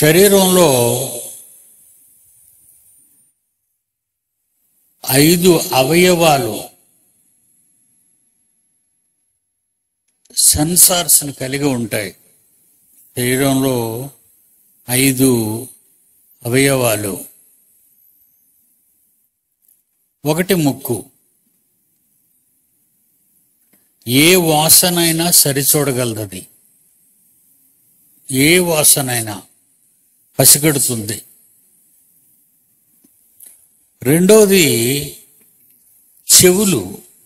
శరీరంలో ఐదు అవయవాలు సెన్సార్స్ని కలిగి ఉంటాయి శరీరంలో ఐదు అవయవాలు ఒకటి ముక్కు ఏ వాసనైనా సరిచూడగలది ఏ వాసనైనా పసిగడుతుంది రెండోది చెవులు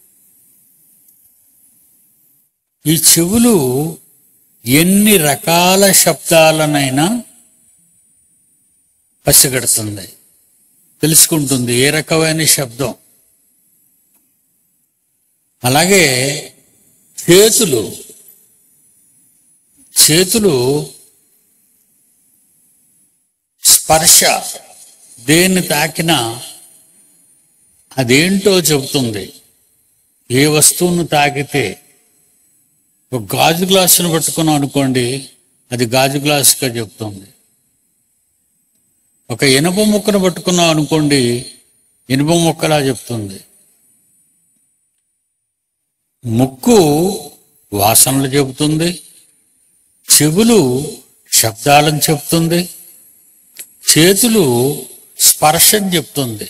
ఈ చెవులు ఎన్ని రకాల శబ్దాలనైనా పసిగడుతుంది తెలుసుకుంటుంది ఏ రకమైన శబ్దం అలాగే చేతులు చేతులు స్పర్శ దేన్ని తాకినా అదేంటో చెబుతుంది ఏ వస్తువును తాకితే ఒక గాజు గ్లాసును పట్టుకున్నాం అనుకోండి అది గాజు గ్లాసుగా చెప్తుంది ఒక ఇనుప ముక్కను పట్టుకున్నాం అనుకోండి ఇనుప ముక్కలా చెప్తుంది ముక్కు వాసనలు చెబుతుంది చెవులు శబ్దాలను చెప్తుంది చేతులు స్పర్శని చెప్తుంది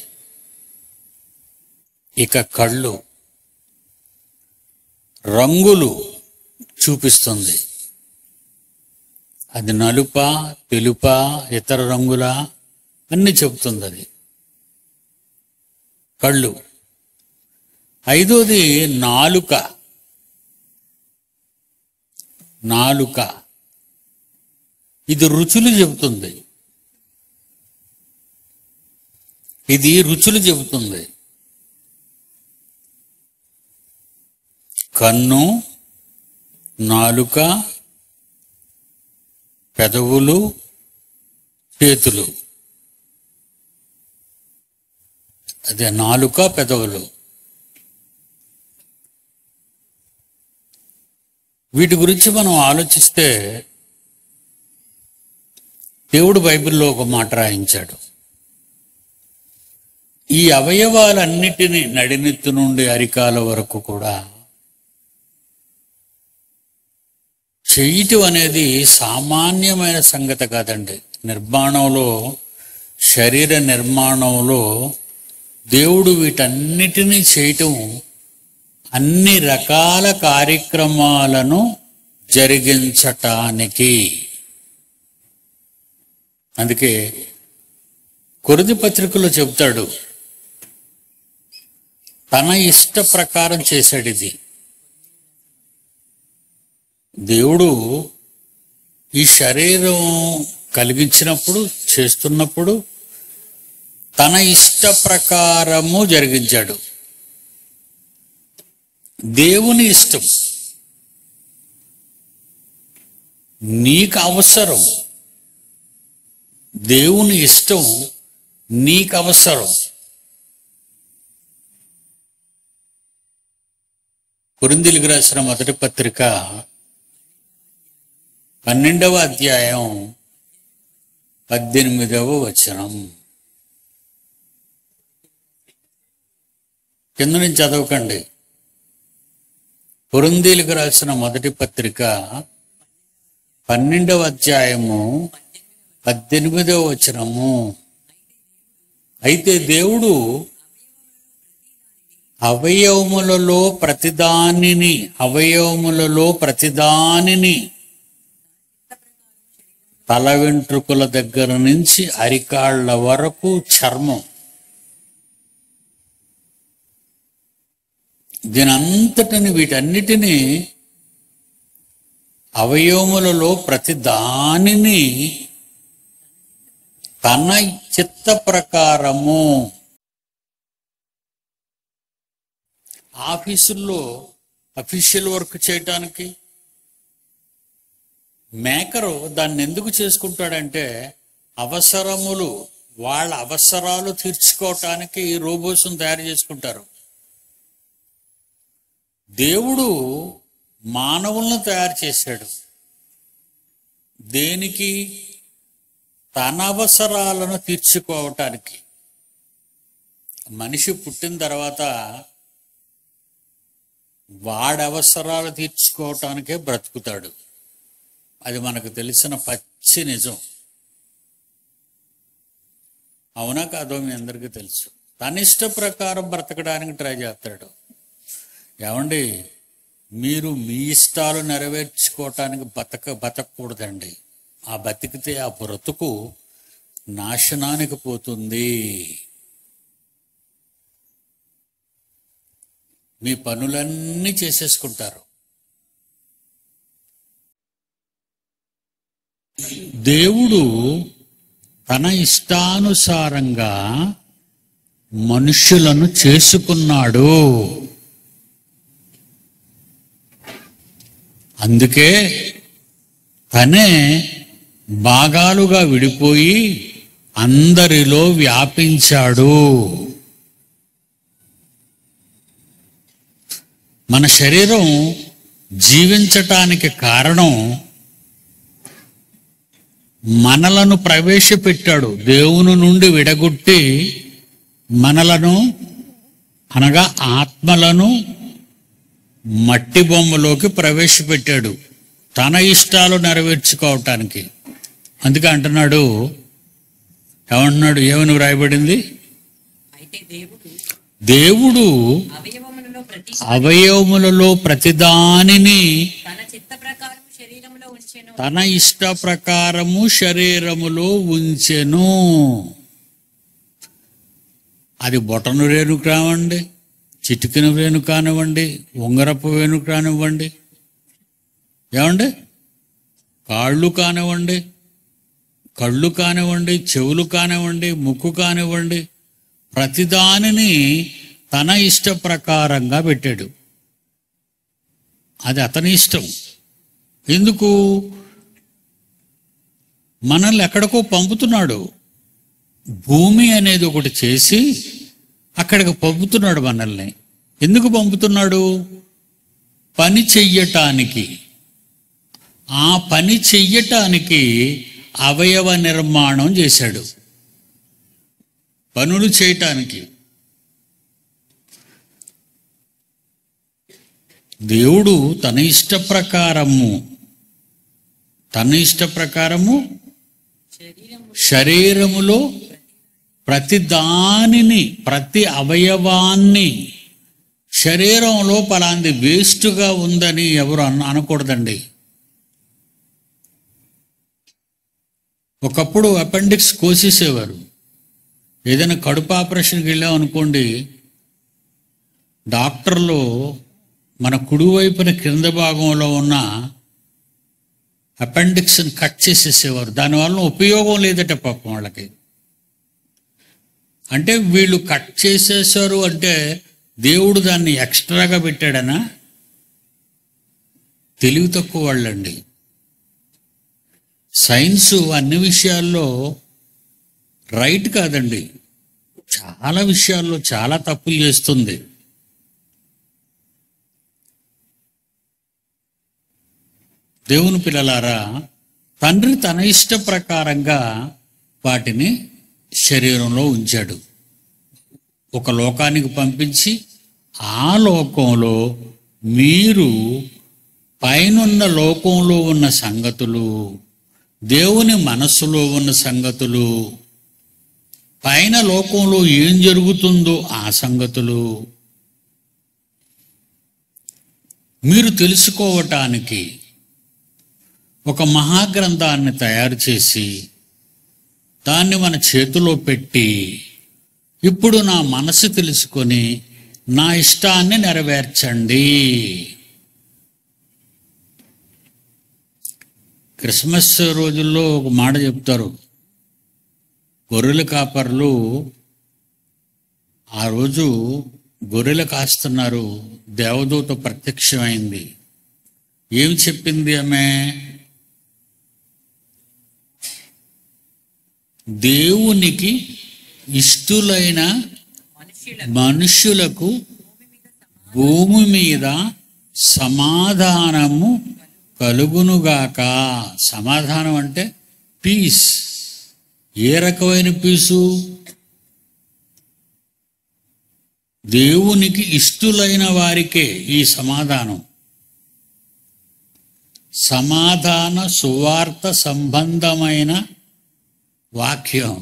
ఇక కళ్ళు రంగులు చూపిస్తుంది అది నలుప తెలుప ఇతర రంగుల అన్ని చెబుతుంది అది కళ్ళు ఐదోది నాలుక నాలుక ఇది రుచులు చెబుతుంది ఇది రుచులు చెబుతుంది కన్ను నాలుక పెదవులు చేతులు అదే నాలుక పెదవులు వీటి గురించి మనం ఆలోచిస్తే దేవుడు బైబిల్లో ఒక మాట రాయించాడు ఈ అవయవాలన్నిటినీ నడినెత్తు నుండి అరికాల వరకు కూడా చేయటం అనేది సామాన్యమైన సంగతి కాదండి నిర్మాణంలో శరీర నిర్మాణంలో దేవుడు వీటన్నిటినీ చేయటం అన్ని రకాల కార్యక్రమాలను జరిగించటానికి అందుకే కొరిది పత్రికలో చెబుతాడు తన ఇష్ట ప్రకారం చేశాడు ఇది దేవుడు ఈ శరీరం కలిగించినప్పుడు చేస్తున్నప్పుడు తన ఇష్ట ప్రకారము జరిగించాడు దేవుని ఇష్టం నీకు అవసరం దేవుని ఇష్టం నీకు అవసరం కురిందిలికి రాసిన మొదటి పత్రిక పన్నెండవ అధ్యాయం పద్దెనిమిదవ వచనం కింద నుంచి చదవకండి పురందీలకు రాసిన మొదటి పత్రిక పన్నెండవ అధ్యాయము పద్దెనిమిదవ వచనము అయితే దేవుడు అవయవములలో ప్రతిదానిని అవయవములలో ప్రతిదానిని తల వెంట్రుకల దగ్గర నుంచి అరికాళ్ళ వరకు చర్మం దీనంతటిని వీటన్నిటినీ అవయవములలో ప్రతి దానిని తన చిత్త ప్రకారము ఆఫీసుల్లో అఫీషియల్ వర్క్ చేయటానికి మేకరు దాన్ని ఎందుకు చేసుకుంటాడంటే అవసరములు వాళ్ళ అవసరాలు తీర్చుకోవటానికి ఈ రోబోస్ను తయారు చేసుకుంటారు దేవుడు మానవులను తయారు చేశాడు దేనికి తన అవసరాలను తీర్చుకోవటానికి మనిషి పుట్టిన తర్వాత వాడి అవసరాలు తీర్చుకోవటానికే బ్రతుకుతాడు అది మనకు తెలిసిన పచ్చి నిజం అవునా కాదో మీ అందరికీ తెలుసు తన ఇష్ట ప్రకారం బ్రతకడానికి ట్రై చేస్తాడు ఏమండి మీరు మీ ఇష్టాలు నెరవేర్చుకోవటానికి బతక బతకూడదండి ఆ బతికితే ఆ బ్రతుకు నాశనానికి పోతుంది మీ పనులన్నీ చేసేసుకుంటారు దేవుడు తన ఇష్టానుసారంగా మనుష్యులను చేసుకున్నాడు అందుకే తనే భాగాలుగా విడిపోయి అందరిలో వ్యాపించాడు మన శరీరం జీవించటానికి కారణం మనలను ప్రవేశపెట్టాడు దేవుని నుండి విడగొట్టి మనలను అనగా ఆత్మలను మట్టి బొమ్మలోకి ప్రవేశపెట్టాడు తన ఇష్టాలు నెరవేర్చుకోవటానికి అందుకే అంటున్నాడు ఏమంటున్నాడు ఏమని వ్రాయబడింది అయితే దేవుడు దేవుడు అవయవములలో ప్రతి అవయవములలో ప్రతిదానిని తన చిత్త ప్రకారం శరీరములో ఉంచెను తన ఇష్ట ప్రకారము శరీరములో ఉంచెను అది బొటను రేణు కానివ్వండి చిటికిన వేణు కానివ్వండి ఉంగరపు వేణు కానివ్వండి ఏమండి కాళ్ళు కానివ్వండి కళ్ళు కానివ్వండి చెవులు కానివ్వండి ముక్కు కానివ్వండి ప్రతిదానిని తన ఇష్ట ప్రకారంగా పెట్టాడు అది అతని ఇష్టం ఎందుకు మనల్ని ఎక్కడికో పంపుతున్నాడు భూమి అనేది ఒకటి చేసి అక్కడికి పంపుతున్నాడు మనల్ని ఎందుకు పంపుతున్నాడు పని చెయ్యటానికి ఆ పని చెయ్యటానికి అవయవ నిర్మాణం చేశాడు పనులు చేయటానికి దేవుడు తన ఇష్ట ప్రకారము తన ఇష్ట ప్రకారము శరీరము శరీరములో ప్రతి దానిని ప్రతి అవయవాన్ని శరీరంలో పలాంది వేస్ట్గా ఉందని ఎవరు అన అనకూడదండి ఒకప్పుడు అపెండిక్స్ కోసేసేవారు ఏదైనా కడుపు ఆపరేషన్కి వెళ్ళాం అనుకోండి డాక్టర్లు మన కుడివైపున క్రింద భాగంలో ఉన్న అపెండిక్స్ని కట్ చేసేసేవారు దానివల్ల ఉపయోగం లేదట పాపం వాళ్ళకి అంటే వీళ్ళు కట్ చేసేసారు అంటే దేవుడు దాన్ని ఎక్స్ట్రాగా పెట్టాడనా తెలివి తక్కువ వాళ్ళండి సైన్స్ అన్ని విషయాల్లో రైట్ కాదండి చాలా విషయాల్లో చాలా తప్పులు చేస్తుంది దేవుని పిల్లలారా తండ్రి తన ఇష్ట ప్రకారంగా వాటిని శరీరంలో ఉంచాడు ఒక లోకానికి పంపించి ఆ లోకంలో మీరు పైనున్న లోకంలో ఉన్న సంగతులు దేవుని మనస్సులో ఉన్న సంగతులు పైన లోకంలో ఏం జరుగుతుందో ఆ సంగతులు మీరు తెలుసుకోవటానికి ఒక మహాగ్రంథాన్ని తయారు చేసి దాన్ని మన చేతిలో పెట్టి ఇప్పుడు నా మనసు తెలుసుకొని నా ఇష్టాన్ని నెరవేర్చండి క్రిస్మస్ రోజుల్లో ఒక మాట చెప్తారు గొర్రెల కాపర్లు ఆ రోజు గొర్రెలు కాస్తున్నారు దేవదూత ప్రత్యక్షమైంది ఏం చెప్పింది ఆమె దేవునికి ఇష్టులైన మనుష్యుల మనుష్యులకు భూమి మీద సమాధానము కలుగునుగాక సమాధానం అంటే పీస్ ఏ రకమైన పీసు దేవునికి ఇష్టులైన వారికే ఈ సమాధానం సమాధాన సువార్త సంబంధమైన వాక్యం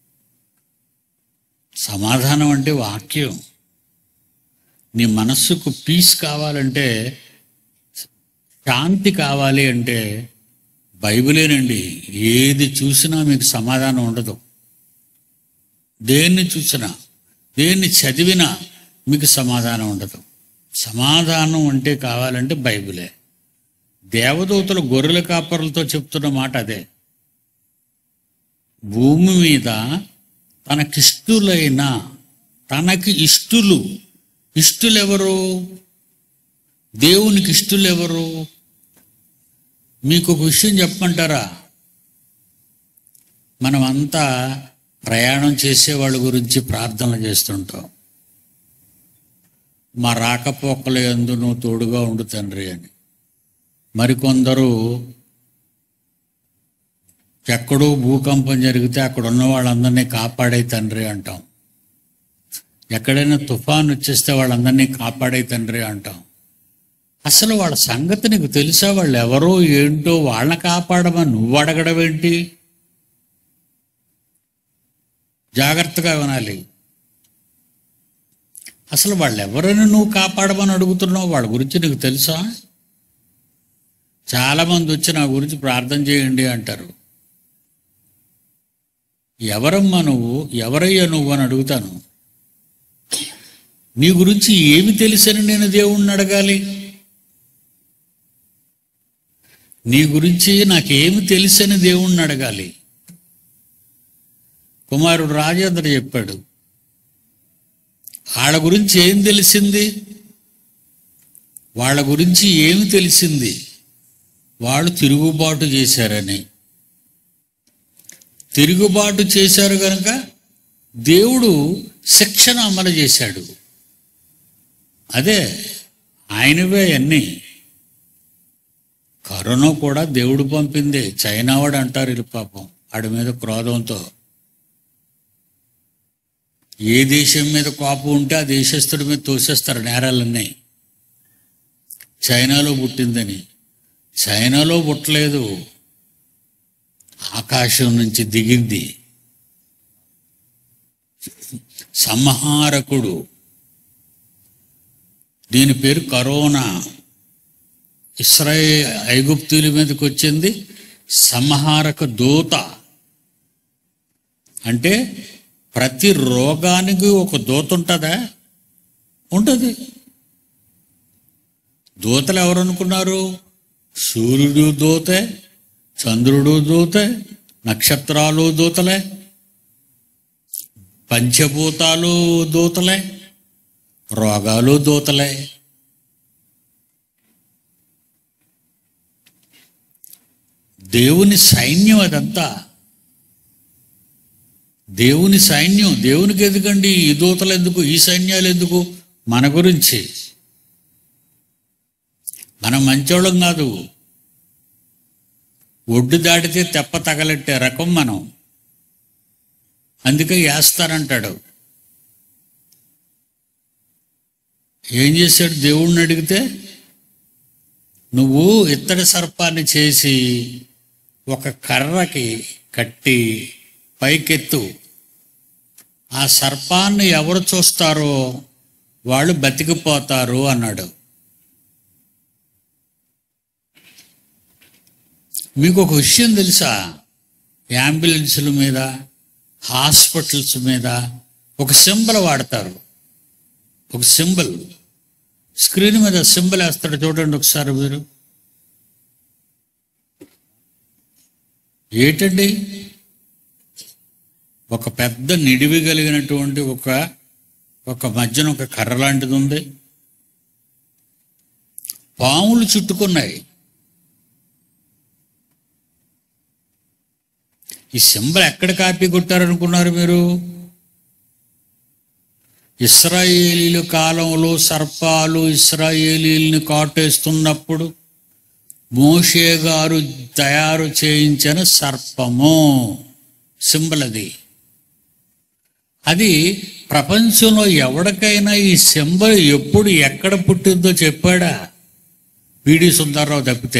సమాధానం అంటే వాక్యం నీ మనస్సుకు పీస్ కావాలంటే శాంతి కావాలి అంటే బైబిలేనండి ఏది చూసినా మీకు సమాధానం ఉండదు దేన్ని చూసినా దేన్ని చదివినా మీకు సమాధానం ఉండదు సమాధానం అంటే కావాలంటే బైబిలే దేవదూతలు గొర్రెల కాపరులతో చెప్తున్న మాట అదే భూమి మీద తనకిష్టులైన తనకి ఇష్టులు ఇష్టులెవరు దేవునికి ఇష్టులెవరు మీకు ఒక విషయం చెప్పమంటారా మనమంతా ప్రయాణం చేసే వాళ్ళ గురించి ప్రార్థనలు చేస్తుంటాం మా రాకపోకల యందు నువ్వు తోడుగా ఉండు తండ్రి అని మరికొందరు ఎక్కడో భూకంపం జరిగితే అక్కడ ఉన్న వాళ్ళందరినీ కాపాడే తండ్రి అంటాం ఎక్కడైనా తుఫాన్ వచ్చేస్తే వాళ్ళందరినీ కాపాడే తండ్రి అంటాం అసలు వాళ్ళ సంగతి నీకు తెలుసా వాళ్ళు ఎవరో ఏంటో వాళ్ళని కాపాడమని నువ్వు అడగడం ఏంటి జాగ్రత్తగా వినాలి అసలు వాళ్ళు ఎవరైనా నువ్వు కాపాడమని అడుగుతున్నావు వాళ్ళ గురించి నీకు తెలుసా చాలామంది వచ్చి నా గురించి ప్రార్థన చేయండి అంటారు ఎవరమ్మా నువ్వు ఎవరయ్యా నువ్వు అని అడుగుతాను నీ గురించి ఏమి తెలుసని నేను దేవుణ్ణి అడగాలి నీ గురించి నాకేమి తెలుసని దేవుణ్ణి అడగాలి కుమారుడు రాజేంద్ర చెప్పాడు వాళ్ళ గురించి ఏం తెలిసింది వాళ్ళ గురించి ఏమి తెలిసింది వాళ్ళు తిరుగుబాటు చేశారని తిరుగుబాటు చేశారు కనుక దేవుడు శిక్షణ అమలు చేశాడు అదే ఆయనవే అన్నీ కరోనా కూడా దేవుడు పంపిందే చైనా వాడు అంటారు వీళ్ళు పాపం ఆడి మీద క్రోధంతో ఏ దేశం మీద కోపం ఉంటే ఆ దేశస్తుడి మీద తోసేస్తారు నేరాలన్నీ చైనాలో పుట్టిందని చైనాలో పుట్టలేదు ఆకాశం నుంచి దిగింది సంహారకుడు దీని పేరు కరోనా ఇస్రాయే ఐగుప్తుల మీదకి వచ్చింది సంహారక దూత అంటే ప్రతి రోగానికి ఒక దూత ఉంటుందా ఉంటుంది దూతలు ఎవరు అనుకున్నారు సూర్యుడు దూతే చంద్రుడు దూతే నక్షత్రాలు దూతలే పంచభూతాలు దూతలే రోగాలు దూతలే దేవుని సైన్యం అదంతా దేవుని సైన్యం దేవునికి ఎందుకండి ఈ దూతలు ఎందుకు ఈ సైన్యాలు ఎందుకు మన గురించి మనం మంచోళ్ళం కాదు ఒడ్డు దాటితే తెప్ప తగలెట్టే రకం మనం అందుకే వేస్తానంటాడు ఏం చేశాడు దేవుణ్ణి అడిగితే నువ్వు ఇత్తడి సర్పాన్ని చేసి ఒక కర్రకి కట్టి పైకెత్తు ఆ సర్పాన్ని ఎవరు చూస్తారో వాళ్ళు బతికిపోతారు అన్నాడు మీకు ఒక విషయం తెలుసా అంబులెన్సుల మీద హాస్పిటల్స్ మీద ఒక సింబల్ వాడతారు ఒక సింబల్ స్క్రీన్ మీద సింబల్ వేస్తాడు చూడండి ఒకసారి మీరు ఏంటండి ఒక పెద్ద నిడివి కలిగినటువంటి ఒక ఒక మధ్యన ఒక కర్ర లాంటిది ఉంది పాములు చుట్టుకున్నాయి ఈ సింబల్ ఎక్కడ కాపీ కొట్టారనుకున్నారు మీరు ఇస్రాయేలీల కాలంలో సర్పాలు ఇస్రాయేలీల్ని కాటేస్తున్నప్పుడు మోషే గారు తయారు చేయించిన సర్పము సింబల్ అది అది ప్రపంచంలో ఎవరికైనా ఈ సింబల్ ఎప్పుడు ఎక్కడ పుట్టిందో చెప్పాడా పిడి సుందర్రావు తప్పితే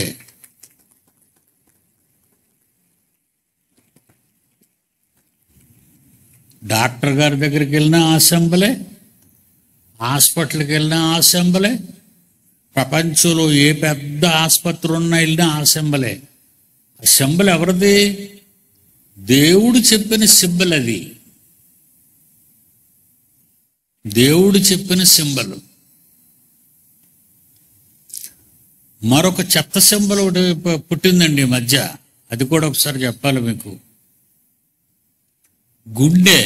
డాక్టర్ గారి దగ్గరికి వెళ్ళినా ఆ సింబలే హాస్పిటల్కి వెళ్ళినా ఆ సింబలే ప్రపంచంలో ఏ పెద్ద ఆసుపత్రి ఉన్నా వెళ్ళినా ఆ సింబలే ఆ సింబల్ ఎవరిది దేవుడు చెప్పిన సింబల్ అది దేవుడు చెప్పిన సింబల్ మరొక చెత్త సింబల్ ఒకటి ప- పుట్టిందండి ఈ మధ్య అది కూడా ఒకసారి చెప్పాలి మీకు గుండె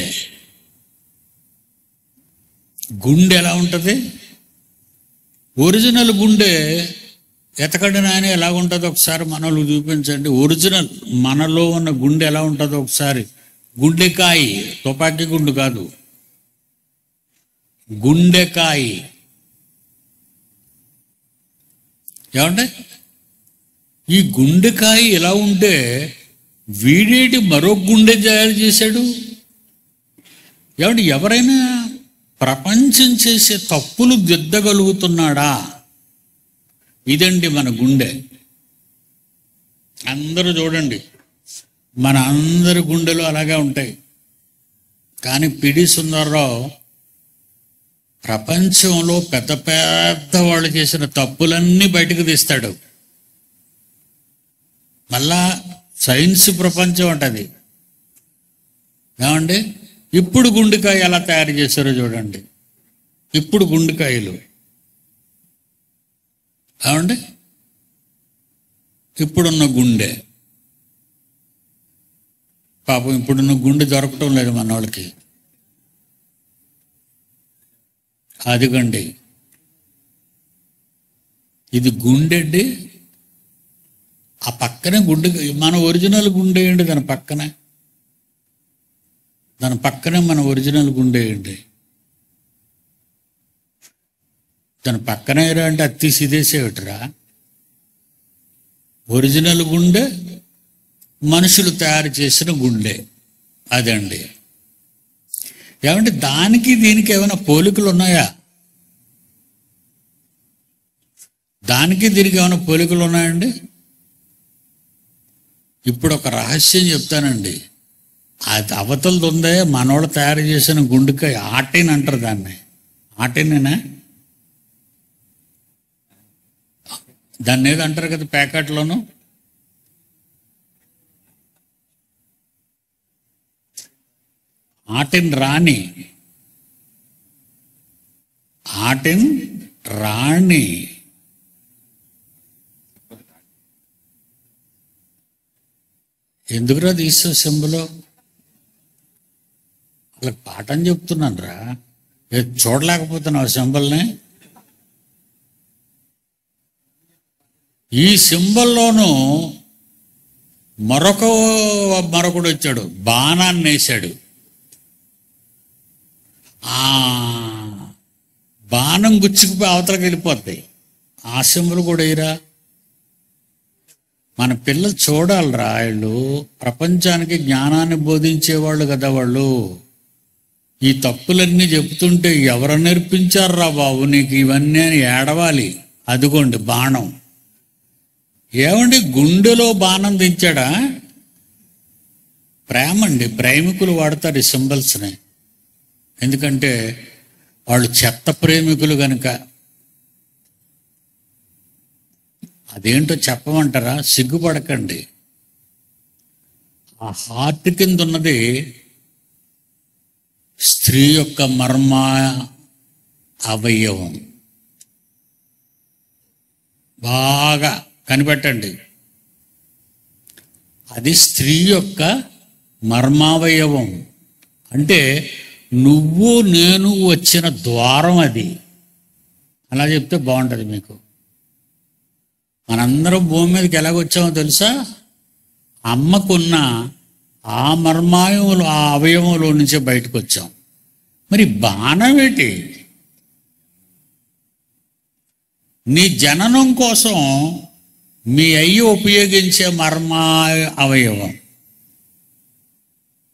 గుండె ఎలా ఉంటుంది ఒరిజినల్ గుండె ఎతకండి నాయన ఎలా ఉంటుందో ఒకసారి మనలో చూపించండి ఒరిజినల్ మనలో ఉన్న గుండె ఎలా ఉంటుందో ఒకసారి గుండెకాయ తుపాకీ గుండు కాదు గుండెకాయ ఏమంటే ఈ గుండెకాయ ఎలా ఉంటే వీడేటి మరో గుండె తయారు చేశాడు ఏమంటే ఎవరైనా ప్రపంచం చేసే తప్పులు దిద్దగలుగుతున్నాడా ఇదండి మన గుండె అందరూ చూడండి మన అందరి గుండెలు అలాగే ఉంటాయి కానీ పిడి సుందర్రావు ప్రపంచంలో పెద్ద పెద్ద వాళ్ళు చేసిన తప్పులన్నీ బయటకు తీస్తాడు మళ్ళా సైన్స్ ప్రపంచం అంటది ఏమండి ఇప్పుడు గుండెకాయ ఎలా తయారు చేశారో చూడండి ఇప్పుడు గుండెకాయలు ఏమండి ఇప్పుడున్న గుండె పాపం ఇప్పుడున్న గుండె దొరకటం లేదు మన వాళ్ళకి అదిగండి ఇది గుండె అండి ఆ పక్కనే గుండె మన ఒరిజినల్ గుండె అండి దాని పక్కనే దాని పక్కనే మన ఒరిజినల్ గుండె అండి దాని పక్కనే రా అంటే అత్తి సిదేసేవిట్రా ఒరిజినల్ గుండె మనుషులు తయారు చేసిన గుండె అదండి ఏమంటే దానికి దీనికి ఏమైనా పోలికలు ఉన్నాయా దానికి దీనికి ఏమైనా పోలికలు ఉన్నాయండి ఇప్పుడు ఒక రహస్యం చెప్తానండి అది అవతలది ఉందే మనోళ్ళు తయారు చేసిన గుండెకాయ ఆటిన్ అంటారు దాన్ని ఆటినేనా దాన్ని ఏదో అంటారు కదా ప్యాకెట్లోను ఆటిన్ రాణి ఆటిన్ రాణి ఎందుకురా తీసా సింబలో వాళ్ళకి పాఠం చెప్తున్నాను రా చూడలేకపోతున్నావు సింబల్ని ఈ సింబల్లోనూ మరొక మరొకడు వచ్చాడు బాణాన్ని వేశాడు ఆ బాణం గుచ్చుకుపోయి అవతలకి వెళ్ళిపోద్ది ఆ సింబల్ కూడా వేయరా మన పిల్లలు చూడాలిరా వాళ్ళు ప్రపంచానికి జ్ఞానాన్ని బోధించేవాళ్ళు కదా వాళ్ళు ఈ తప్పులన్నీ చెప్తుంటే ఎవరు నేర్పించారురా బాబు నీకు ఇవన్నీ అని ఏడవాలి అదిగోండి బాణం ఏమండి గుండెలో బాణం దించాడా ప్రేమ అండి ప్రేమికులు వాడతారు ఈ సింబల్స్ని ఎందుకంటే వాళ్ళు చెత్త ప్రేమికులు కనుక అదేంటో చెప్పమంటారా సిగ్గుపడకండి ఆ హార్ట్ కింద ఉన్నది స్త్రీ యొక్క మర్మ అవయవం బాగా కనిపెట్టండి అది స్త్రీ యొక్క మర్మావయవం అంటే నువ్వు నేను వచ్చిన ద్వారం అది అలా చెప్తే బాగుంటుంది మీకు మనందరం భూమి మీదకి ఎలాగొచ్చామో తెలుసా అమ్మకున్న ఆ మర్మాయములు ఆ అవయవంలో నుంచే బయటకు వచ్చాం మరి బాణం ఏంటి నీ జననం కోసం మీ అయ్యి ఉపయోగించే మర్మ అవయవం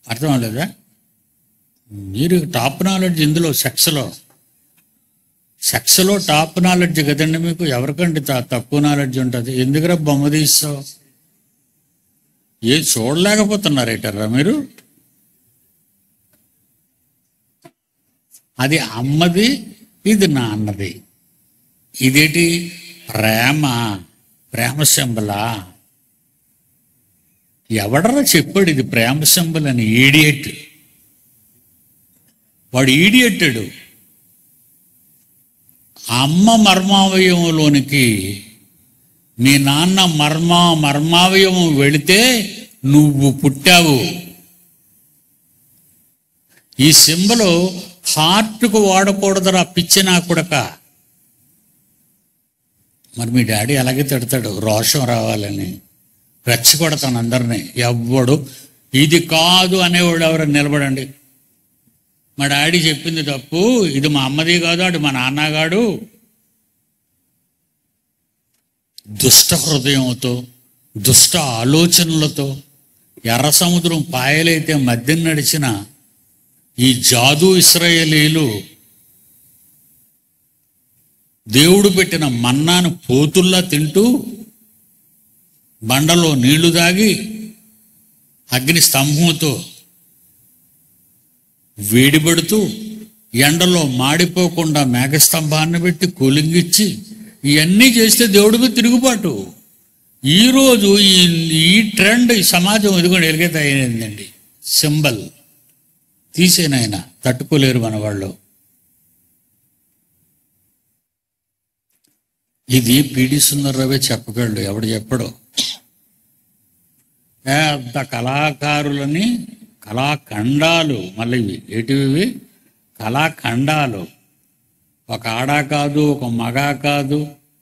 అర్థం అవ్వలేదా మీరు టాప్ నాలెడ్జ్ ఇందులో సెక్స్లో సెక్స్లో టాప్ నాలెడ్జ్ కదండి మీకు ఎవరికండి త- తక్కువ నాలెడ్జ్ ఉంటుంది ఎందుకురా బొమ్మ తీస్తావు ఏ చూడలేకపోతున్నారేటర్రా మీరు అది అమ్మది ఇది నాన్నది ఇదేంటి ప్రేమ ప్రేమ సింబలా ఎవడరా చెప్పాడు ఇది ప్రేమ సింబల్ అని ఈడియట్ వాడు ఈడియట్టాడు అమ్మ మర్మావయవంలోనికి మీ నాన్న మర్మ మర్మావయవం వెళితే నువ్వు పుట్టావు ఈ సింబలు హార్ట్కు వాడకూడదురా పిచ్చి నా కొడక మరి మీ డాడీ అలాగే తిడతాడు రోషం రావాలని రెచ్చగొడతాను అందరినీ ఎవ్వడు ఇది కాదు అనేవాడు ఎవరు నిలబడండి మా డాడీ చెప్పింది తప్పు ఇది మా అమ్మది కాదు అటు మా నాన్నగాడు దుష్ట హృదయంతో దుష్ట ఆలోచనలతో ఎర్ర సముద్రం పాయలైతే మధ్య నడిచిన ఈ జాదు ఇస్రాయేలీలు దేవుడు పెట్టిన మన్నాను పోతుల్లా తింటూ బండలో నీళ్లు దాగి అగ్ని స్తంభంతో వేడిపడుతూ ఎండలో మాడిపోకుండా మేఘస్తంభాన్ని పెట్టి కూలింగిచ్చి ఇవన్నీ చేస్తే దేవుడికి తిరుగుబాటు ఈరోజు ఈ ఈ ట్రెండ్ ఈ సమాజం ఎదుగుని ఎలిగేత అయిందండి సింబల్ తీసేనాయన తట్టుకోలేరు మన వాళ్ళు ఇది పిడి సుందర్రావే చెప్పగలడు ఎవడు చెప్పడు పెద్ద కళాకారులని కళాఖండాలు మళ్ళీ ఇవి ఏటివి ఇవి? కళాఖండాలు ఒక ఆడ కాదు ఒక మగ కాదు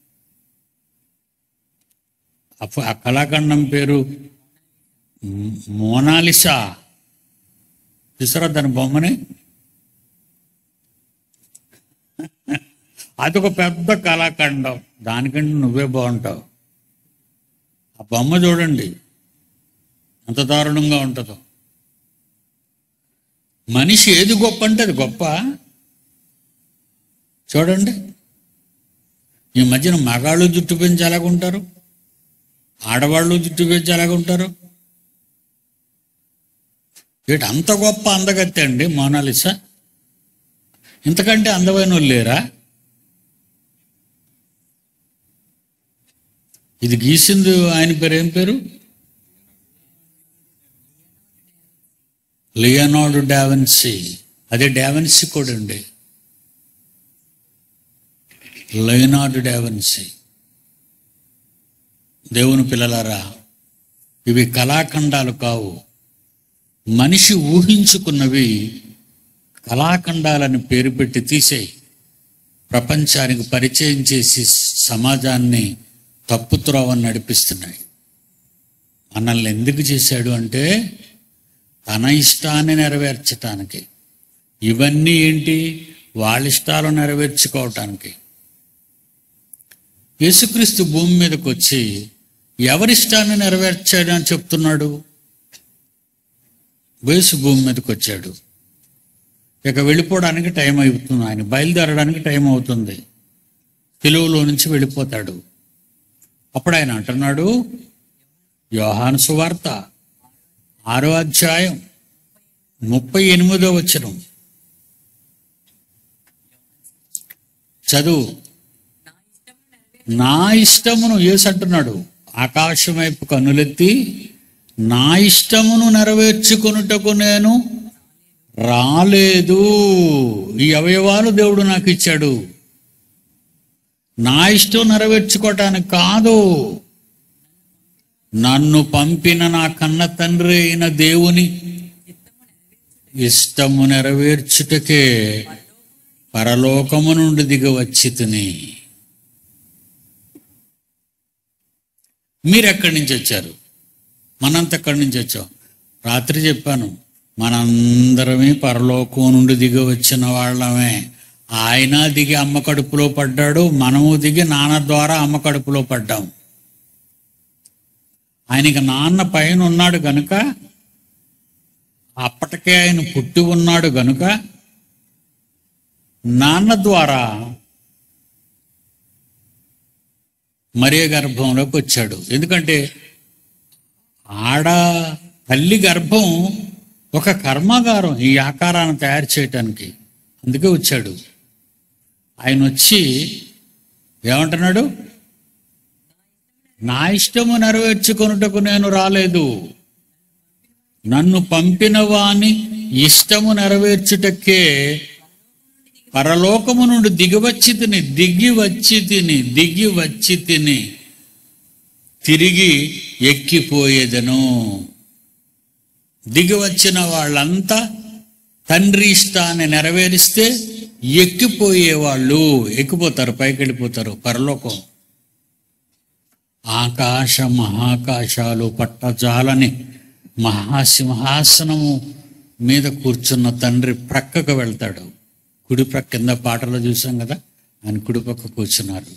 అప్ప- ఆ కళాఖండం పేరు మ్- మోనాలిసా చూసారా దాని బొమ్మని అదొక పెద్ద కళాఖండం దానికంటే నువ్వే బాగుంటావు ఆ బొమ్మ చూడండి ఎంత దారుణంగా ఉంటుందో మనిషి ఏది గొప్ప అంటే అది గొప్ప చూడండి ఈ మధ్యన మగాళ్ళు జుట్టు పెంచి ఎలాగుంటారు ఆడవాళ్ళు జుట్టు పెంచి ఎలాగుంటారు ఏంటి అంత గొప్ప అందగత్తే అండి మోనాలిసా ఇంతకంటే అందమైన వాళ్ళు లేరా ఇది గీసింది ఆయన పేరు ఏం పేరు లియనార్డు డావెన్సీ అదే డావెన్సీ కూడా అండి లయనార్డు డావెన్సీ దేవుని పిల్లలారా ఇవి కళాఖండాలు కావు మనిషి ఊహించుకున్నవి కళాఖండాలని పేరు పెట్టి తీసేయి ప్రపంచానికి పరిచయం చేసి సమాజాన్ని తప్పుత్రోవని నడిపిస్తున్నాయి మనల్ని ఎందుకు చేశాడు అంటే తన ఇష్టాన్ని నెరవేర్చటానికి ఇవన్నీ ఏంటి వాళ్ళ ఇష్టాలు నెరవేర్చుకోవటానికి యేసుక్రీస్తు భూమి మీదకి వచ్చి ఎవరిష్టాన్ని నెరవేర్చాడు అని చెప్తున్నాడు యేసు భూమి మీదకి వచ్చాడు ఇక వెళ్ళిపోవడానికి టైం అవుతుంది ఆయన బయలుదేరడానికి టైం అవుతుంది తెలుగులో నుంచి వెళ్ళిపోతాడు అప్పుడు ఆయన అంటున్నాడు యోహాను సువార్త ఆరో అధ్యాయం ముప్పై ఎనిమిదో వచనం చదువు నా ఇష్టము నా ఇష్టమును నెరవేర్చు యేసు అంటున్నాడు ఆకాశం వైపు కన్నులెత్తి నా ఇష్టమును నెరవేర్చుకొనుటకు నేను రాలేదు ఈ అవయవాలు దేవుడు నాకు ఇచ్చాడు నా ఇష్టం నెరవేర్చుకోవటానికి కాదు నన్ను పంపిన నా కన్న తండ్రి అయిన దేవుని ఇష్టము నెరవేర్చుటకే పరలోకము నుండి దిగి వచ్చి తిని మీరు ఎక్కడి నుంచి వచ్చారు మనంత ఎక్కడి నుంచి వచ్చాం రాత్రి చెప్పాను మనందరమే పరలోకం నుండి దిగి వచ్చిన వాళ్ళమే ఆయన దిగి అమ్మ కడుపులో పడ్డాడు మనము దిగి నాన్న ద్వారా అమ్మ కడుపులో పడ్డాం ఆయనకి నాన్న పైన ఉన్నాడు కనుక అప్పటికే ఆయన పుట్టి ఉన్నాడు గనుక నాన్న ద్వారా మరియ గర్భంలోకి వచ్చాడు ఎందుకంటే ఆడ తల్లి గర్భం ఒక కర్మాగారం ఈ ఆకారాన్ని తయారు చేయటానికి అందుకే వచ్చాడు ఆయన వచ్చి ఏమంటున్నాడు నా ఇష్టము నెరవేర్చుకొనుటకు నేను రాలేదు నన్ను పంపిన వాని ఇష్టము నెరవేర్చుటకే పరలోకము నుండి దిగివచ్చి తిని దిగి వచ్చి తిని దిగి వచ్చి తిని తిరిగి ఎక్కిపోయేదను దిగి వచ్చిన వాళ్ళంతా తండ్రి ఇష్టాన్ని నెరవేరిస్తే ఎక్కిపోయేవాళ్ళు ఎక్కిపోతారు పైకి వెళ్ళిపోతారు పరలోకం ఆకాశ మహాకాశాలు పట్టజాలని మహాసింహాసనము మీద కూర్చున్న తండ్రి ప్రక్కకు వెళ్తాడు కుడి ప్రక్క కింద పాటలో చూసాం కదా ఆయన కుడి పక్క కూర్చున్నారు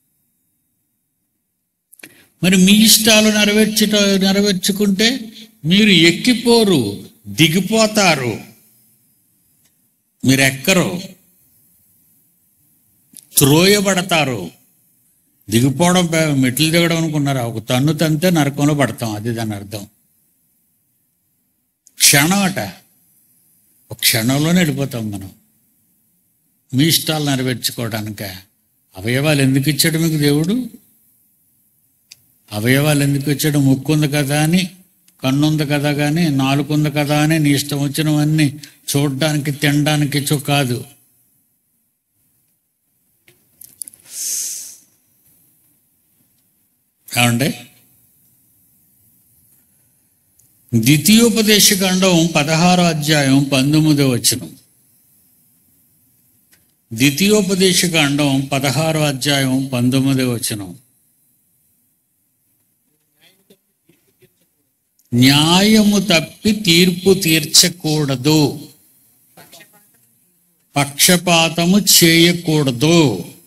మరి మీ ఇష్టాలు నెరవేర్చుట నెరవేర్చుకుంటే మీరు ఎక్కిపోరు దిగిపోతారు మీరు ఎక్కరు త్రోయబడతారు దిగిపోవడం పే- మెట్లు దిగడం అనుకున్నారా ఒక తన్ను తంతే నరకంలో పడతాం అది దాని అర్థం క్షణం అట ఒక క్షణంలోనే వెళ్ళిపోతాం మనం మీ ఇష్టాలు నెరవేర్చుకోవడానిక అవయవాలు ఎందుకు ఇచ్చాడు మీకు దేవుడు అవయవాలు ఎందుకు ఇచ్చాడు ముక్కు ఉంది కదా అని కన్ను ఉంది కదా కానీ నాలుగు ఉంది కదా అని నీ ఇష్టం వచ్చినవన్నీ చూడడానికి తినడానికి చూ కాదు ఏమండి ద్వితీయోపదేశ ఖండం పదహారో అధ్యాయం పంతొమ్మిదో వచనం ద్వితీయోపదేశ ఖండం పదహారో అధ్యాయం పంతొమ్మిదో వచనం న్యాయము తప్పి తీర్పు తీర్చకూడదు పక్షపాతము చేయకూడదు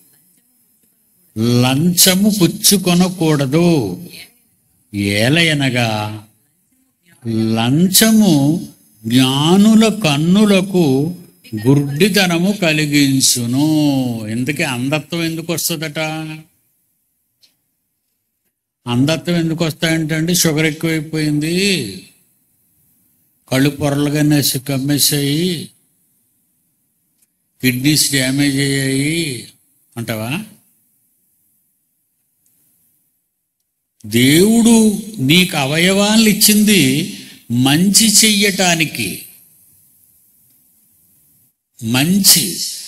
లంచము పుచ్చుకొనకూడదు ఏలయనగా లంచము జ్ఞానుల కన్నులకు గుడ్డితనము కలిగించును ఎందుకే అంధత్వం ఎందుకు వస్తుందట అంధత్వం ఎందుకు వస్తాయంటే షుగర్ ఎక్కువైపోయింది కళ్ళు పొరలుగా నెసి కమ్మేసాయి కిడ్నీస్ డ్యామేజ్ అయ్యాయి అంటావా దేవుడు నీకు అవయవాలను ఇచ్చింది మంచి చెయ్యటానికి మంచి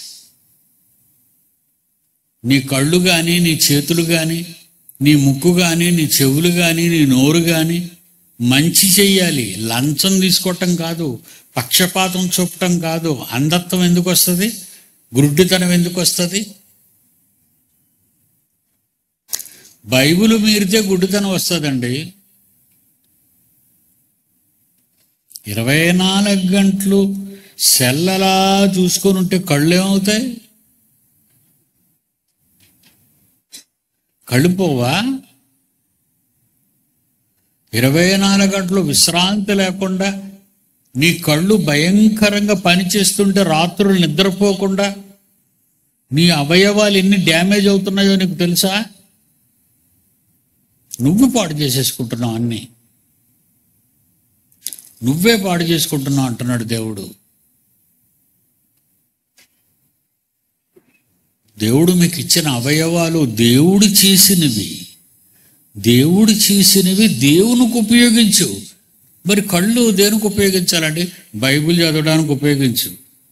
నీ కళ్ళు కానీ నీ చేతులు కానీ నీ ముక్కు కానీ నీ చెవులు కానీ నీ నోరు కానీ మంచి చెయ్యాలి లంచం తీసుకోవటం కాదు పక్షపాతం చూపటం కాదు అంధత్వం ఎందుకు వస్తుంది గుడ్డితనం ఎందుకు వస్తుంది బైబిల్ మీరితే గుడ్డితనం వస్తుందండి ఇరవై నాలుగు గంటలు సెల్లలా చూసుకొని ఉంటే కళ్ళు ఏమవుతాయి కళ్ళు పోవా ఇరవై నాలుగు గంటలు విశ్రాంతి లేకుండా నీ కళ్ళు భయంకరంగా పనిచేస్తుంటే రాత్రులు నిద్రపోకుండా నీ అవయవాలు ఎన్ని డ్యామేజ్ అవుతున్నాయో నీకు తెలుసా నువ్వు పాడు చేసేసుకుంటున్నావు అన్నీ నువ్వే పాడు చేసుకుంటున్నావు అంటున్నాడు దేవుడు దేవుడు మీకు ఇచ్చిన అవయవాలు దేవుడు చేసినవి దేవుడు చేసినవి దేవునికి ఉపయోగించు మరి కళ్ళు దేనికి ఉపయోగించాలండి బైబిల్ చదవడానికి ఉపయోగించు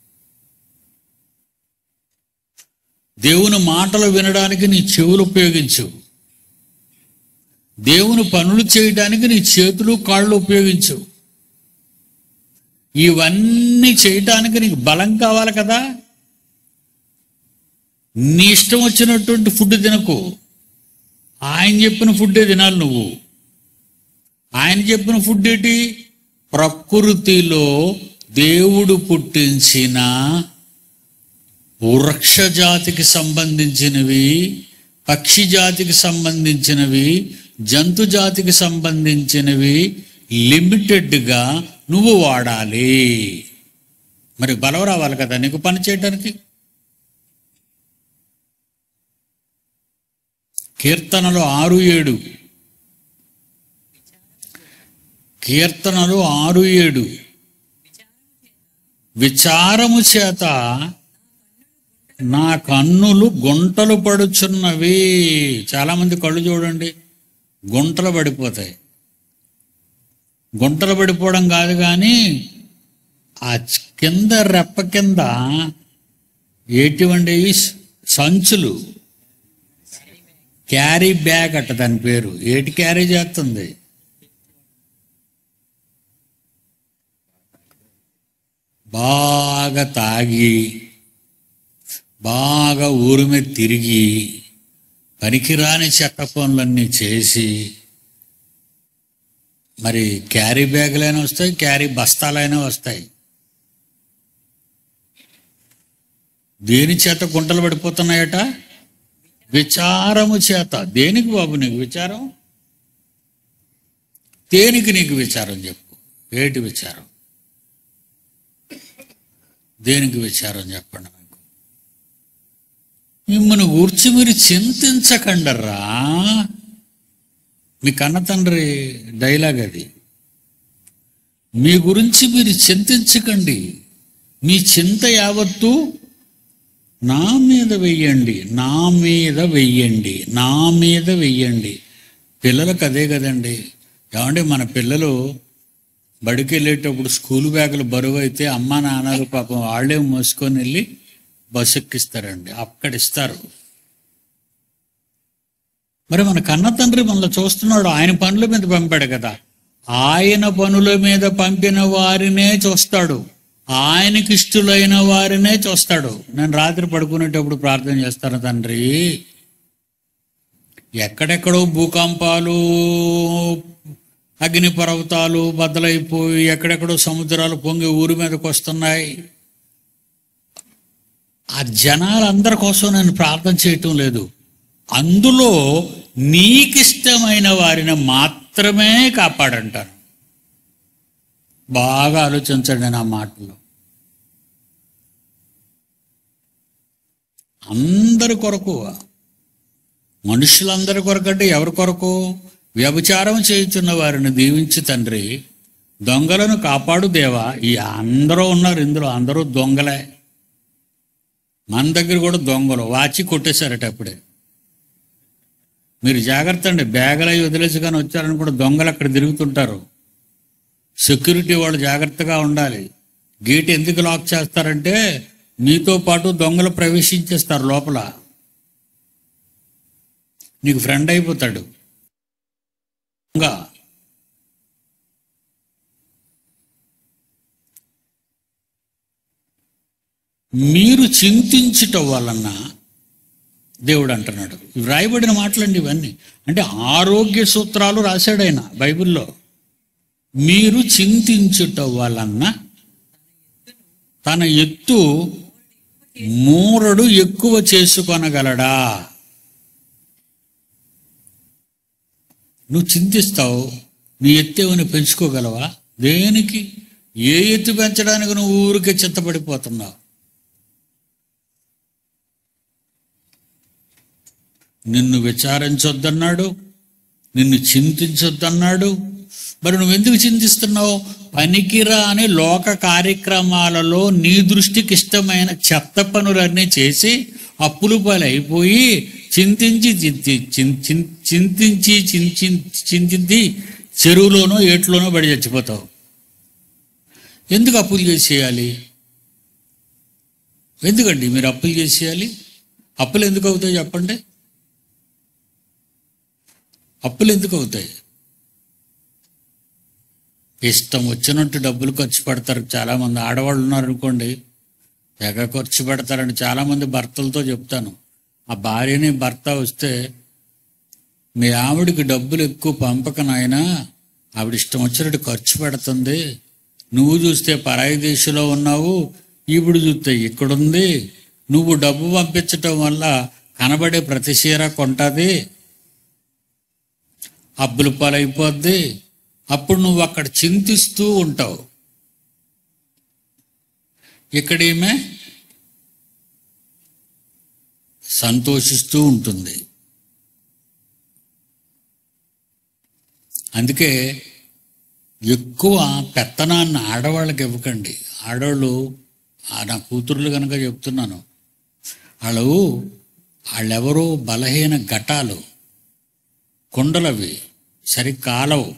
దేవుని మాటలు వినడానికి నీ చెవులు ఉపయోగించు దేవుని పనులు చేయడానికి నీ చేతులు కాళ్ళు ఉపయోగించు ఇవన్నీ చేయటానికి నీకు బలం కావాలి కదా నీ ఇష్టం వచ్చినటువంటి ఫుడ్ తినకు ఆయన చెప్పిన ఫుడ్డే తినాలి నువ్వు ఆయన చెప్పిన ఫుడ్ ఏంటి ప్రకృతిలో దేవుడు పుట్టించిన వృక్ష జాతికి సంబంధించినవి పక్షి జాతికి సంబంధించినవి జంతు జాతికి సంబంధించినవి లిమిటెడ్గా నువ్వు వాడాలి మరి బలం రావాలి కదా నీకు పని చేయడానికి కీర్తనలు ఆరు ఏడు కీర్తనలు ఆరు ఏడు విచారము చేత నా కన్నులు గుంటలు పడుచున్నవి చాలామంది కళ్ళు చూడండి గుంటలు పడిపోతాయి గుంటలు పడిపోవడం కాదు కానీ ఆ చ్- కింద రెప్ప కింద ఏటివండి సంచులు క్యారీ బ్యాగ్ అట్ట దాని పేరు ఏటి క్యారీ చేస్తుంది బాగా తాగి బాగా ఊరి మీద తిరిగి పనికిరాని చెత్త పనులన్నీ చేసి మరి క్యారీ బ్యాగులైనా వస్తాయి క్యారీ బస్తాలైనా వస్తాయి దేని చేత గుంటలు పడిపోతున్నాయట విచారము చేత దేనికి బాబు నీకు విచారం దేనికి నీకు విచారం చెప్పు ఏటి విచారం దేనికి విచారం చెప్పండి మీకు మిమ్మల్ని గూర్చి మీరు చింతించకండరా మీ కన్న తండ్రి డైలాగ్ అది మీ గురించి మీరు చింతించకండి మీ చింత యావత్తు నా మీద వెయ్యండి నా మీద వెయ్యండి నా మీద వెయ్యండి పిల్లలకు అదే కదండి ఏమంటే మన పిల్లలు బడికి వెళ్ళేటప్పుడు స్కూల్ బ్యాగులు బరువు అయితే అమ్మా నాన్నలు పాపం వాళ్ళే మోసుకొని వెళ్ళి బస్సు ఎక్కిస్తారండి అక్కడ ఇస్తారు మరి మన కన్న తండ్రి మనల్ని చూస్తున్నాడు ఆయన పనుల మీద పంపాడు కదా ఆయన పనుల మీద పంపిన వారినే చూస్తాడు ఆయనకి ఇష్టలైన వారినే చూస్తాడు నేను రాత్రి పడుకునేటప్పుడు ప్రార్థన చేస్తాను తండ్రి ఎక్కడెక్కడో భూకంపాలు అగ్ని పర్వతాలు బద్దలైపోయి ఎక్కడెక్కడో సముద్రాలు పొంగి ఊరి మీదకి వస్తున్నాయి ఆ జనాలందరి కోసం నేను ప్రార్థన చేయటం లేదు అందులో నీకిష్టమైన వారిని మాత్రమే కాపాడంటాను బాగా ఆలోచించండి నా మాటలు అందరి కొరకు మనుషులందరి కొరకంటే ఎవరి కొరకు వ్యభిచారం చేయుచున్న వారిని దీవించి తండ్రి దొంగలను కాపాడు దేవా ఈ అందరూ ఉన్నారు ఇందులో అందరూ దొంగలే మన దగ్గర కూడా దొంగలు వాచి కొట్టేశారట అప్పుడే మీరు జాగ్రత్త అండి బ్యాగులు అవి వదిలేసి కానీ వచ్చారని కూడా దొంగలు అక్కడ తిరుగుతుంటారు సెక్యూరిటీ వాళ్ళు జాగ్రత్తగా ఉండాలి గేట్ ఎందుకు లాక్ చేస్తారంటే మీతో పాటు దొంగలు ప్రవేశించేస్తారు లోపల నీకు ఫ్రెండ్ అయిపోతాడు దొంగ మీరు చింతించుట వలన దేవుడు అంటున్నాడు ఇవి రాయబడిన మాటలండి ఇవన్నీ అంటే ఆరోగ్య సూత్రాలు రాశాడు ఆయన బైబిల్లో మీరు చింతించుట వలన తన ఎత్తు మూరడు ఎక్కువ చేసుకొనగలడా నువ్వు చింతిస్తావు నీ ఎత్తేవని పెంచుకోగలవా దేనికి ఏ ఎత్తు పెంచడానికి నువ్వు ఊరికే చింతపడిపోతున్నావు నిన్ను విచారించొద్దన్నాడు నిన్ను చింతించొద్దన్నాడు మరి నువ్వెందుకు చింతిస్తున్నావు పనికిరాని లోక కార్యక్రమాలలో నీ దృష్టికి ఇష్టమైన చెత్త పనులన్నీ చేసి అప్పులు పాలైపోయి చింతించి చింతి చిన్- చిన్- చింతించి చించి- చింతించి చెరువులోనో ఏట్లోనో పడి చచ్చిపోతావు ఎందుకు అప్పులు చేసేయాలి ఎందుకండి మీరు అప్పులు చేసేయాలి అప్పులు ఎందుకు అవుతాయి చెప్పండి అప్పులు ఎందుకు అవుతాయి ఇష్టం వచ్చినట్టు డబ్బులు ఖర్చు పెడతారు చాలామంది ఆడవాళ్ళు ఉన్నారనుకోండి తెగ ఖర్చు పెడతారని చాలామంది భర్తలతో చెప్తాను ఆ భార్యని భర్త వస్తే మీ ఆవిడికి డబ్బులు ఎక్కువ పంపక నాయనా ఆవిడ ఇష్టం వచ్చినట్టు ఖర్చు పెడుతుంది నువ్వు చూస్తే పరాయి దేశంలో ఉన్నావు ఇప్పుడు చూస్తే ఇక్కడుంది నువ్వు డబ్బు పంపించటం వల్ల కనబడే ప్రతి చీర కొంటది అప్పుల పాలైపోద్ది అప్పుడు నువ్వు అక్కడ చింతిస్తూ ఉంటావు ఇక్కడ ఈమె సంతోషిస్తూ ఉంటుంది అందుకే ఎక్కువ పెత్తనాన్ని ఆడవాళ్ళకి ఇవ్వకండి ఆడవాళ్ళు ఆ నా కూతుర్లు కనుక చెప్తున్నాను వాళ్ళు వాళ్ళెవరో బలహీన ఘటాలు కుండలవి సరి కాలవు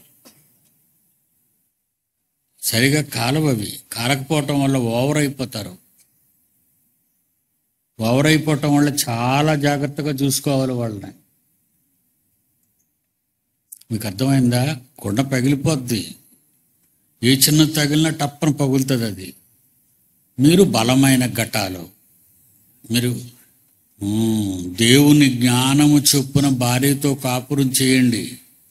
సరిగా కాలవవి కాలకపోవటం వల్ల ఓవర్ అయిపోతారు ఓవర్ అయిపోవటం వల్ల చాలా జాగ్రత్తగా చూసుకోవాలి వాళ్ళని మీకు అర్థమైందా కుండ పగిలిపోద్ది ఏ చిన్న తగిలినా టప్పన పగులుతుంది అది మీరు బలమైన ఘటాలు మీరు ఉమ్, దేవుని జ్ఞానము చొప్పున భార్యతో కాపురం చేయండి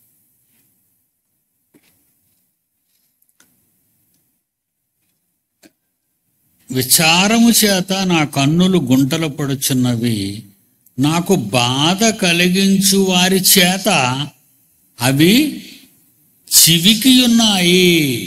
విచారము చేత నా కన్నులు గుంటలు పడుచున్నవి నాకు బాధ కలిగించు వారి చేత అవి చివికి ఉన్నాయి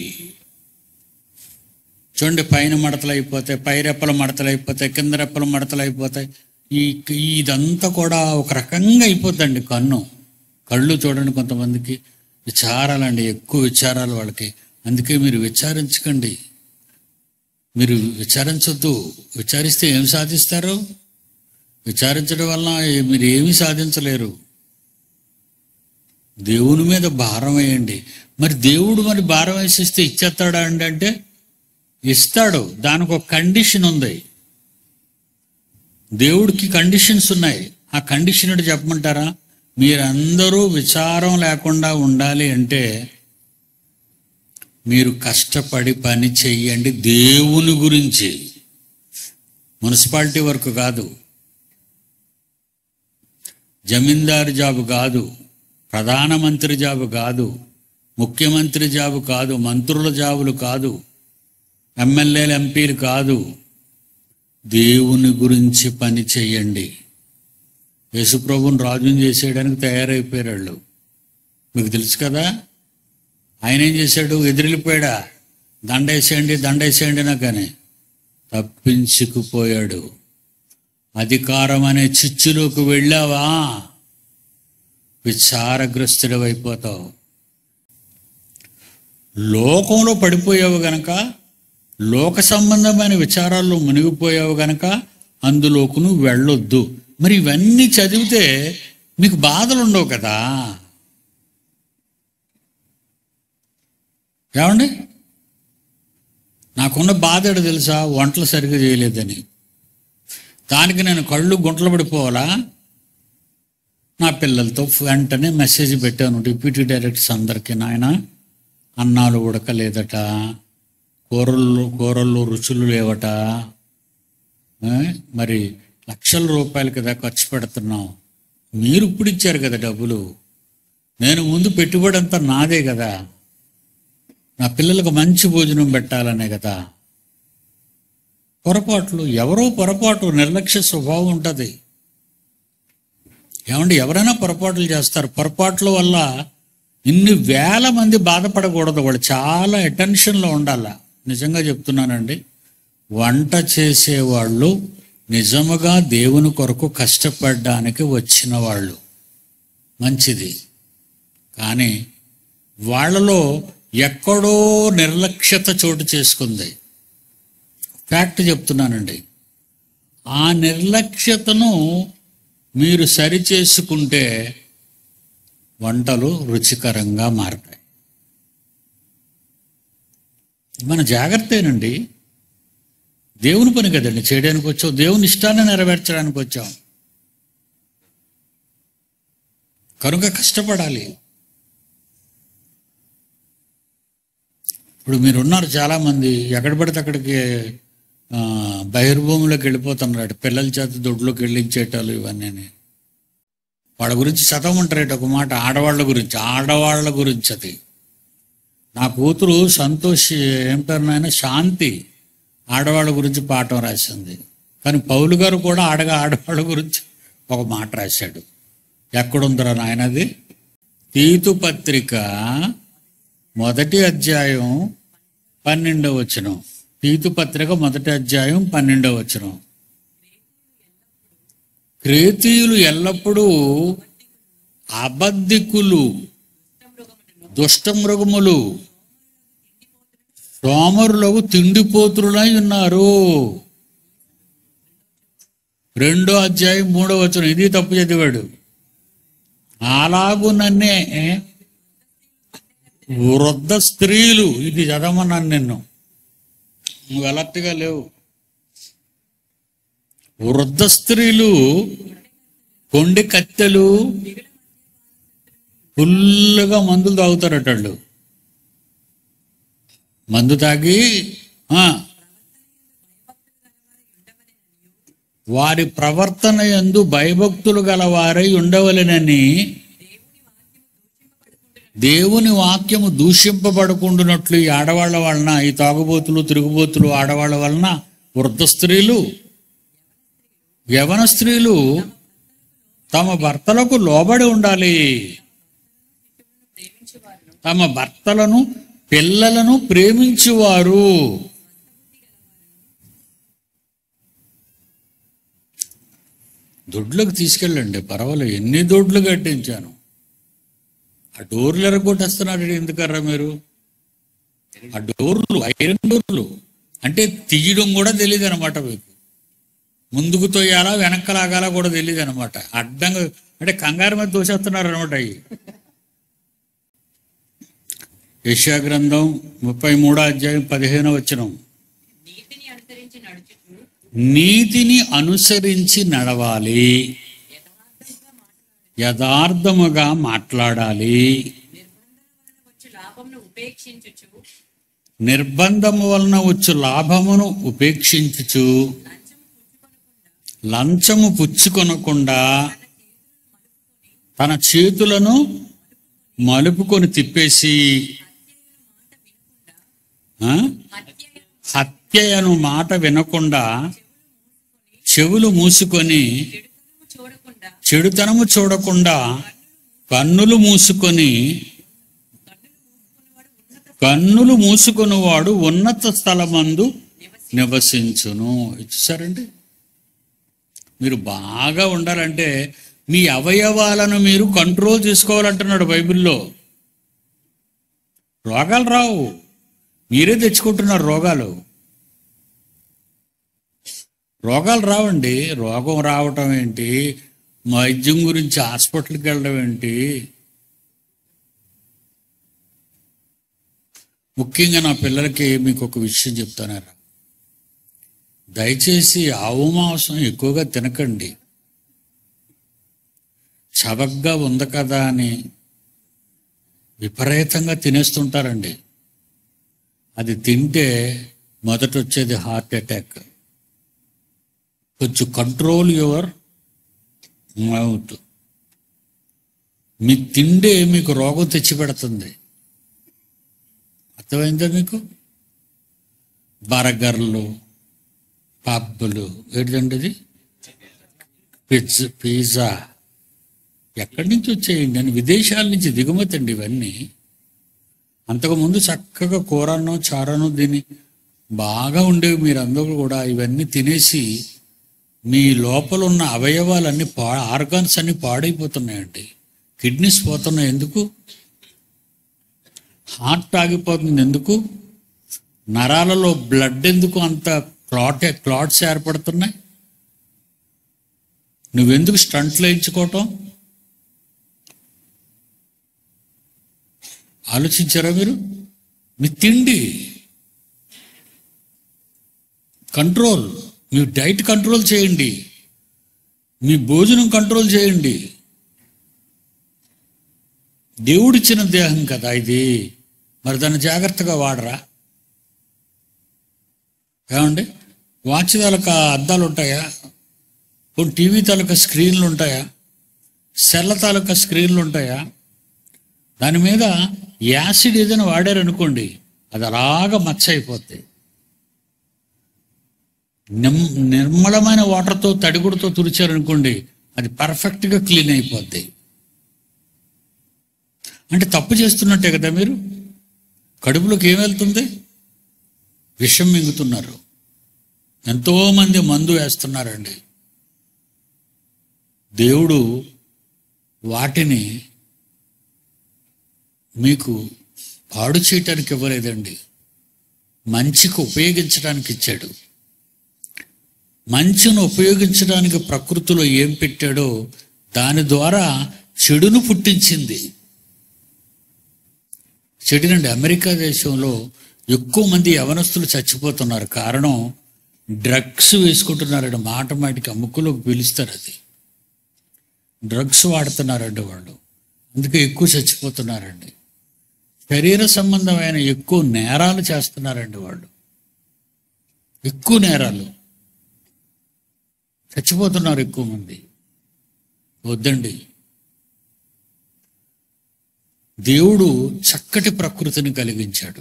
చూడండి పైన మడతలు అయిపోతాయి పై రెప్పలు మడతలు అయిపోతాయి కింద రెప్పలు మడతలు అయిపోతాయి ఈ ఇదంతా కూడా ఒక రకంగా అయిపోతుందండి కన్ను కళ్ళు చూడండి కొంతమందికి విచారాలండి ఎక్కువ విచారాలు వాళ్ళకి అందుకే మీరు విచారించకండి మీరు విచారించొద్దు విచారిస్తే ఏం సాధిస్తారు విచారించడం వల్ల ఏ- మీరు ఏమీ సాధించలేరు దేవుని మీద భారం వేయండి మరి దేవుడు మరి భారం వేసిస్తే ఇచ్చేస్తాడా అండి అంటే ఇస్తాడు దానికి ఒక కండిషన్ ఉంది దేవుడికి కండిషన్స్ ఉన్నాయి ఆ కండిషన్ ఏంటో చెప్పమంటారా మీరందరూ విచారం లేకుండా ఉండాలి అంటే మీరు కష్టపడి పని చెయ్యండి దేవుని గురించి మున్సిపాలిటీ వర్క్ కాదు జమీందారు జాబ్ కాదు ప్రధానమంత్రి జాబ్ కాదు ముఖ్యమంత్రి జాబ్ కాదు మంత్రుల జాబులు కాదు ఎమ్మెల్యేలు ఎంపీలు కాదు దేవుని గురించి పని చెయ్యండి యేసుప్రభుని రాజుని చేసేయడానికి తయారైపోయారు వాళ్ళు మీకు తెలుసు కదా ఆయన ఏం చేశాడు ఎదిరిలిపోయాడా దండేసేయండి దండేసేయండి నాకని తప్పించుకుపోయాడు అధికారం అనే చిచ్చులోకి వెళ్ళావా విచారగ్రస్తుడు అయిపోతావు లోకంలో పడిపోయావు గనక లోక సంబంధమైన విచారాల్లో మునిగిపోయావు గనక అందులోకి నువ్వు వెళ్ళొద్దు మరి ఇవన్నీ చదివితే మీకు బాధలు ఉండవు కదా ఏమండి నాకున్న బాధ ఏంటో తెలుసా వంటలు సరిగ్గా చేయలేదని దానికి నేను కళ్ళు గుంటలు పడిపోవాలా నా పిల్లలతో వెంటనే మెసేజ్ పెట్టాను డిప్యూటీ డైరెక్టర్స్ అందరికీ నాయన అన్నాలు ఉడకలేదట కూరలు కూరల్లో రుచులు లేవట ఏ? మరి లక్షల రూపాయలు కదా ఖర్చు పెడుతున్నాం మీరు ఇప్పుడు ఇచ్చారు కదా డబ్బులు నేను ముందు పెట్టుబడి అంతా నాదే కదా నా పిల్లలకు మంచి భోజనం పెట్టాలనే కదా పొరపాట్లు ఎవరో పొరపాటు నిర్లక్ష్య స్వభావం ఉంటుంది ఏమండి ఎవరైనా పొరపాట్లు చేస్తారు పొరపాట్ల వల్ల ఇన్ని వేల మంది బాధపడకూడదు వాళ్ళు చాలా అటెన్షన్లో ఉండాల నిజంగా చెప్తున్నానండి వంట చేసేవాళ్ళు నిజముగా దేవుని కొరకు కష్టపడడానికి వచ్చిన వాళ్ళు మంచిది కానీ వాళ్ళలో ఎక్కడో నిర్లక్ష్యత చోటు చేసుకుంది ఫ్యాక్ట్ చెప్తున్నానండి ఆ నిర్లక్ష్యతను మీరు సరి చేసుకుంటే వంటలు రుచికరంగా మారతాయి మన జాగ్రత్తేనండి దేవుని పని కదండి చేయడానికి వచ్చాం దేవుని ఇష్టాన్ని నెరవేర్చడానికి వచ్చాం కనుక కష్టపడాలి ఇప్పుడు మీరు ఉన్నారు చాలామంది ఎక్కడ పడితే అక్కడికి ఆ, బహిర్భూమిలోకి వెళ్ళిపోతున్నారు పిల్లల చేత దొడ్లోకి వెళ్ళించేటాలు ఇవన్నీ వాళ్ళ గురించి చదవమంటారేట ఒక మాట ఆడవాళ్ళ గురించి ఆడవాళ్ళ గురించి అది నా కూతురు సంతోష్ ఏం పేరు నాయన శాంతి ఆడవాళ్ళ గురించి పాఠం రాసింది కానీ పౌలు గారు కూడా ఆడగా ఆడవాళ్ళ గురించి ఒక మాట రాశాడు ఎక్కడుందిరా నాయనది తీతు పత్రిక మొదటి అధ్యాయం పన్నెండవ వచనం తీతు పత్రిక మొదటి అధ్యాయం పన్నెండవ వచనం క్రేతీయులు ఎల్లప్పుడూ అబద్ధికులు దుష్టమృగములు సోమరులకు తిండిపోతులై ఉన్నారు రెండో అధ్యాయం మూడో వచనం ఇది తప్పు చదివాడు అలాగునన్నే వృద్ధ స్త్రీలు ఇది చదవమన్నాను నిన్ను నువ్వు అలర్ట్గా లేవు వృద్ధ స్త్రీలు కొండి కత్తెలు ఫుల్గా మందులు తాగుతారట వాళ్ళు మందు తాగి ఆ, వారి ప్రవర్తన యందు భయభక్తులు గలవారై ఉండవలెనని దేవుని వాక్యము దూషింపబడకుండానట్లు ఈ ఆడవాళ్ళ వలన ఈ తాగుబోతులు తిరుగుబోతులు ఆడవాళ్ళ వలన వృద్ధ స్త్రీలు యవన స్త్రీలు తమ భర్తలకు లోబడి ఉండాలి తమ భర్తలను పిల్లలను ప్రేమించువారు దొడ్లకు తీసుకెళ్ళండి పర్వాలేదు ఎన్ని దొడ్లు కట్టించాను ఆ డోర్లు ఎరగొట్టేస్తున్నాడు ఎందుకర్రా మీరు ఆ డోర్లు ఐరన్ డోర్లు అంటే తీయడం కూడా తెలియదు అనమాట మీకు ముందుకు తోయాలా వెనక్కి లాగాలా కూడా తెలియదు అనమాట అడ్డంగా అంటే కంగారు మీద దోసేస్తున్నారు అనమాట అవి యశా గ్రంథం ముప్పై మూడో అధ్యాయం పదిహేను వచనం నీతిని అనుసరించి నడుచుచు నీతిని అనుసరించి నడవాలి యథార్థముగా మాట్లాడాలి వచ్చు లాభమును ఉపేక్షించుచు నిర్బంధము వలన వచ్చు లాభమును ఉపేక్షించుచు లంచము పుచ్చుకొనకుండా తన చేతులను మలుపుకొని తిప్పేసి ఆ? హత్య అను మాట వినకుండా చెవులు మూసుకొని చెడుతనము చూడకుండా చెడుతనము చూడకుండా కన్నులు మూసుకొని కన్నులు మూసుకొనివాడు ఉన్నత స్థలమందు నివసించును ఇచ్చారండి మీరు బాగా ఉండాలంటే మీ అవయవాలను మీరు కంట్రోల్ చేసుకోవాలంటున్నాడు బైబిల్లో రోగాలు రావు మీరే తెచ్చుకుంటున్నారు రోగాలు రోగాలు రావండి రోగం రావటం ఏంటి వైద్యం గురించి హాస్పిటల్కి వెళ్ళడం ఏంటి ముఖ్యంగా నా పిల్లలకి మీకు ఒక విషయం చెప్తానారా దయచేసి ఆవు మాంసం ఎక్కువగా తినకండి చవగ్గా ఉంది కదా అని విపరీతంగా తినేస్తుంటారండి అది తింటే మొదట వచ్చేది హార్ట్ అటాక్ కొంచెం కంట్రోల్ యువర్ మౌత్ మీ తిండే మీకు రోగం తెచ్చిపెడుతుంది అర్థమైందా మీకు బర్గర్లు పబ్బులు ఏంటండి ఇది పిజ్ పిజ్జా ఎక్కడి నుంచి వచ్చేయండి అని విదేశాల నుంచి దిగుమతి అండి ఇవన్నీ అంతకుముందు చక్కగా కూరను చారను దీన్ని బాగా ఉండేవి మీరందరూ కూడా ఇవన్నీ తినేసి మీ లోపల ఉన్న అవయవాలన్నీ పా ఆర్గాన్స్ అన్ని పాడైపోతున్నాయండి కిడ్నీస్ పోతున్నాయి ఎందుకు హార్ట్ ఆగిపోతుంది ఎందుకు నరాలలో బ్లడ్ ఎందుకు అంత క్లాట్ క్లాట్స్ ఏర్పడుతున్నాయి నువ్వెందుకు స్టంట్లు వేయించుకోవటం ఆలోచించారా మీరు మీ తిండి కంట్రోల్ మీ డైట్ కంట్రోల్ చేయండి మీ భోజనం కంట్రోల్ చేయండి దేవుడిచ్చిన దేహం కదా ఇది మరి దాన్ని జాగ్రత్తగా వాడరా ఏమండి వాచ్ తాలూకా అద్దాలు ఉంటాయా కొన్ని టీవీ తాలూకా స్క్రీన్లు ఉంటాయా సెల్ల తాలూకా స్క్రీన్లు ఉంటాయా దాని మీద యాసిడ్ ఏదైనా వాడారనుకోండి అది అలాగా మచ్చ అయిపోద్ది నిమ్ నిర్మలమైన వాటర్తో తడిగుడితో తుడిచారనుకోండి అది పర్ఫెక్ట్గా క్లీన్ అయిపోద్ది అంటే తప్పు చేస్తున్నట్టే కదా మీరు కడుపులోకి ఏం వెళ్తుంది విషం మింగుతున్నారు ఎంతోమంది మందు వేస్తున్నారండి దేవుడు వాటిని మీకు పాడు చేయటానికి ఇవ్వలేదండి మంచికి ఉపయోగించడానికి ఇచ్చాడు మంచిని ఉపయోగించడానికి ప్రకృతిలో ఏం పెట్టాడో దాని ద్వారా చెడును పుట్టించింది చెడునండి అమెరికా దేశంలో ఎక్కువ మంది యవనస్తులు చచ్చిపోతున్నారు కారణం డ్రగ్స్ వేసుకుంటున్నారండి మాట మాటికి అమ్ముకులోకి పిలుస్తారు అది డ్రగ్స్ వాడుతున్నారండి వాళ్ళు అందుకే ఎక్కువ చచ్చిపోతున్నారండి శరీర సంబంధమైన ఎక్కువ నేరాలు చేస్తున్నారండి వాళ్ళు ఎక్కువ నేరాలు చచ్చిపోతున్నారు ఎక్కువ మంది వద్దండి దేవుడు చక్కటి ప్రకృతిని కలిగించాడు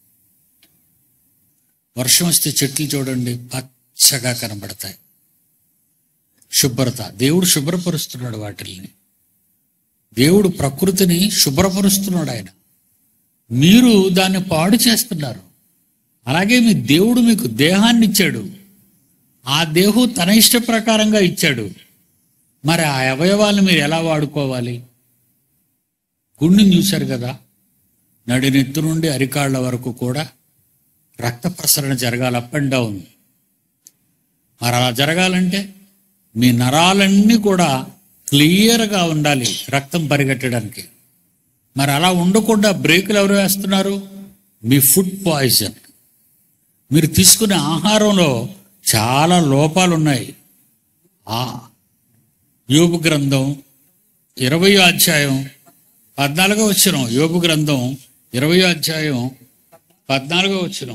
వర్షం వస్తే చెట్లు చూడండి పచ్చగా కనబడతాయి శుభ్రత దేవుడు శుభ్రపరుస్తున్నాడు వాటిల్ని దేవుడు ప్రకృతిని శుభ్రపరుస్తున్నాడు ఆయన మీరు దాన్ని పాడు చేస్తున్నారు అలాగే మీ దేవుడు మీకు దేహాన్ని ఇచ్చాడు ఆ దేహం తన ఇష్ట ప్రకారంగా ఇచ్చాడు మరి ఆ అవయవాలను మీరు ఎలా వాడుకోవాలి గుండెని చూశారు కదా నడినెత్తు నుండి అరికాళ్ళ వరకు కూడా రక్త ప్రసరణ జరగాలి అప్ అండ్ డౌన్ మరి అలా జరగాలంటే మీ నరాలన్నీ కూడా క్లియర్గా ఉండాలి రక్తం పరిగెట్టడానికి మరి అలా ఉండకుండా బ్రేకులు ఎవరు వేస్తున్నారు మీ ఫుడ్ పాయిజన్ మీరు తీసుకునే ఆహారంలో చాలా లోపాలు ఉన్నాయి ఆ యోగు గ్రంథం ఇరవై అధ్యాయం పద్నాలుగో వచ్చిన యోగు గ్రంథం ఇరవై అధ్యాయం పద్నాలుగో వచ్చిన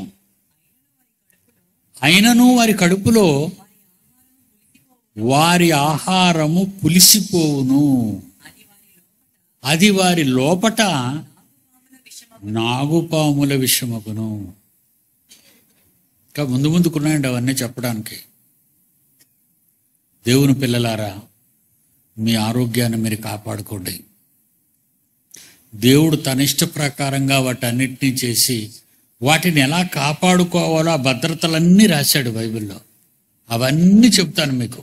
అయినను వారి కడుపులో వారి ఆహారము పులిసిపోవును అది వారి లోపట నాగుపాముల విషమగును ఇంకా ముందు ముందుకున్నాయండి అవన్నీ చెప్పడానికి దేవుని పిల్లలారా మీ ఆరోగ్యాన్ని మీరు కాపాడుకోండి దేవుడు తన ఇష్ట ప్రకారంగా వాటన్నిటినీ చేసి వాటిని ఎలా కాపాడుకోవాలో ఆ భద్రతలన్నీ రాశాడు బైబిల్లో అవన్నీ చెప్తాను మీకు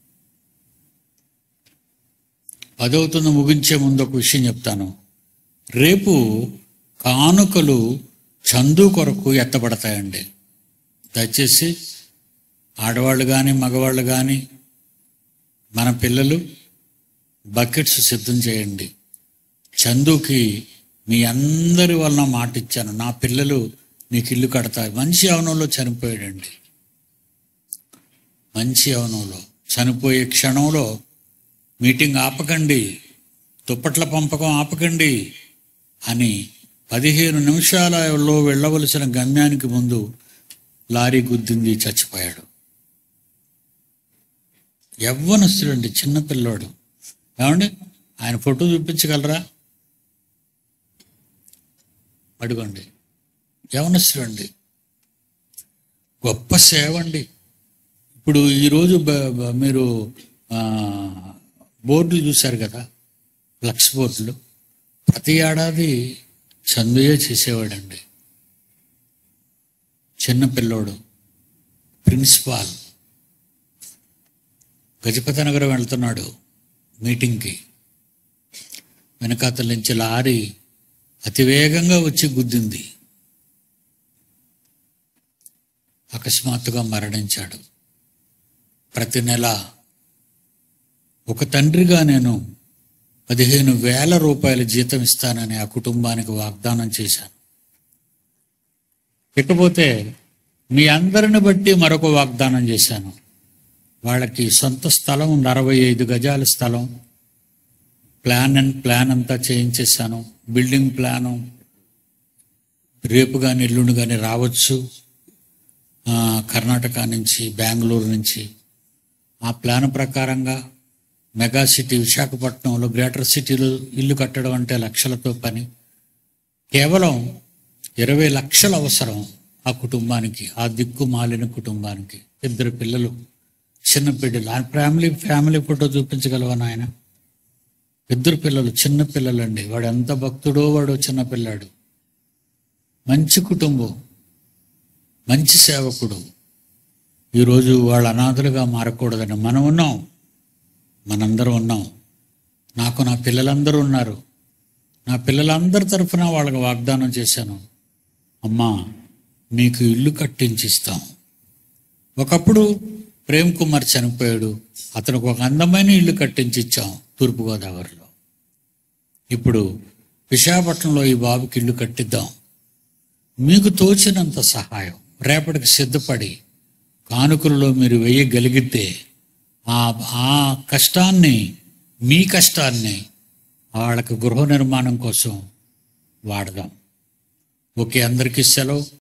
పదవుతున్న ముగించే ముందు ఒక విషయం చెప్తాను రేపు కానుకలు చందు కొరకు ఎత్తబడతాయండి దయచేసి ఆడవాళ్ళు కానీ మగవాళ్ళు కానీ మన పిల్లలు బకెట్స్ సిద్ధం చేయండి చందుకి మీ అందరి వలన మాట ఇచ్చాను నా పిల్లలు నీకు ఇల్లు కడతారు మంచి అవనంలో చనిపోయాడండి మంచి అవనంలో చనిపోయే క్షణంలో మీటింగ్ ఆపకండి దుప్పట్ల పంపకం ఆపకండి అని పదిహేను నిమిషాలలో వెళ్ళవలసిన గమ్యానికి ముందు లారీ గుద్దింది చచ్చిపోయాడు యవ్వనస్తుడండి చిన్నపిల్లోడు ఏమండి ఆయన ఫోటో చూపించగలరా అడుగండి యవనస్తుడండి గొప్ప సేవ అండి ఇప్పుడు ఈరోజు బ- బ- మీరు ఆ, బోర్డులు చూశారు కదా ఫ్లక్స్ బోర్డులు ప్రతి ఏడాది చందుయే చేసేవాడండి చిన్న పిల్లోడు ప్రిన్సిపాల్ గజపతి నగరం వెళ్తున్నాడు మీటింగ్కి వెనకాతల నుంచి లారీ అతివేగంగా వచ్చి గుద్దింది అకస్మాత్తుగా మరణించాడు ప్రతి నెల ఒక తండ్రిగా నేను పదిహేను వేల రూపాయల జీతం ఇస్తానని ఆ కుటుంబానికి వాగ్దానం చేశాను ఇకపోతే మీ అందరిని బట్టి మరొక వాగ్దానం చేశాను వాళ్ళకి సొంత స్థలం ఉంది అరవై ఐదు గజాల స్థలం ప్లాన్ అండ్ ప్లాన్ అంతా చేయించేశాను బిల్డింగ్ ప్లాను రేపు కానీ ఎల్లుండి కానీ రావచ్చు ఆ, కర్ణాటక నుంచి బెంగళూరు నుంచి ఆ ప్లాన్ ప్రకారంగా మెగా సిటీ విశాఖపట్నంలో గ్రేటర్ సిటీలో ఇల్లు కట్టడం అంటే లక్షలతో పని కేవలం ఇరవై లక్షల అవసరం ఆ కుటుంబానికి ఆ దిక్కు మాలిన కుటుంబానికి ఇద్దరు పిల్లలు చిన్న బిడ్డలు ఆ ఫ్యామిలీ ఫ్యామిలీ ఫోటో చూపించగలవా నాయన ఇద్దరు పిల్లలు చిన్న పిల్లలండి వాడు ఎంత భక్తుడో వాడు చిన్న పిల్లాడు మంచి కుటుంబం మంచి సేవకుడు ఈరోజు వాళ్ళు అనాథలుగా మారకూడదని మనం ఉన్నాం మనందరం ఉన్నాం నాకు నా పిల్లలందరూ ఉన్నారు నా పిల్లలందరి తరఫున వాళ్ళకి వాగ్దానం చేశాను అమ్మా మీకు ఇల్లు కట్టించిస్తాం ఒకప్పుడు ప్రేమ్ కుమార్ చనిపోయాడు అతనికి ఒక అందమైన ఇల్లు కట్టించి ఇచ్చాం తూర్పుగోదావరిలో ఇప్పుడు విశాఖపట్నంలో ఈ బాబుకి ఇల్లు కట్టిద్దాం మీకు తోచినంత సహాయం రేపటికి సిద్ధపడి కానుకలలో మీరు వేయగలిగితే ఆ ఆ కష్టాన్ని మీ కష్టాన్ని వాళ్ళకి గృహ నిర్మాణం కోసం వాడదాం ఓకే అందరికీ సెలవు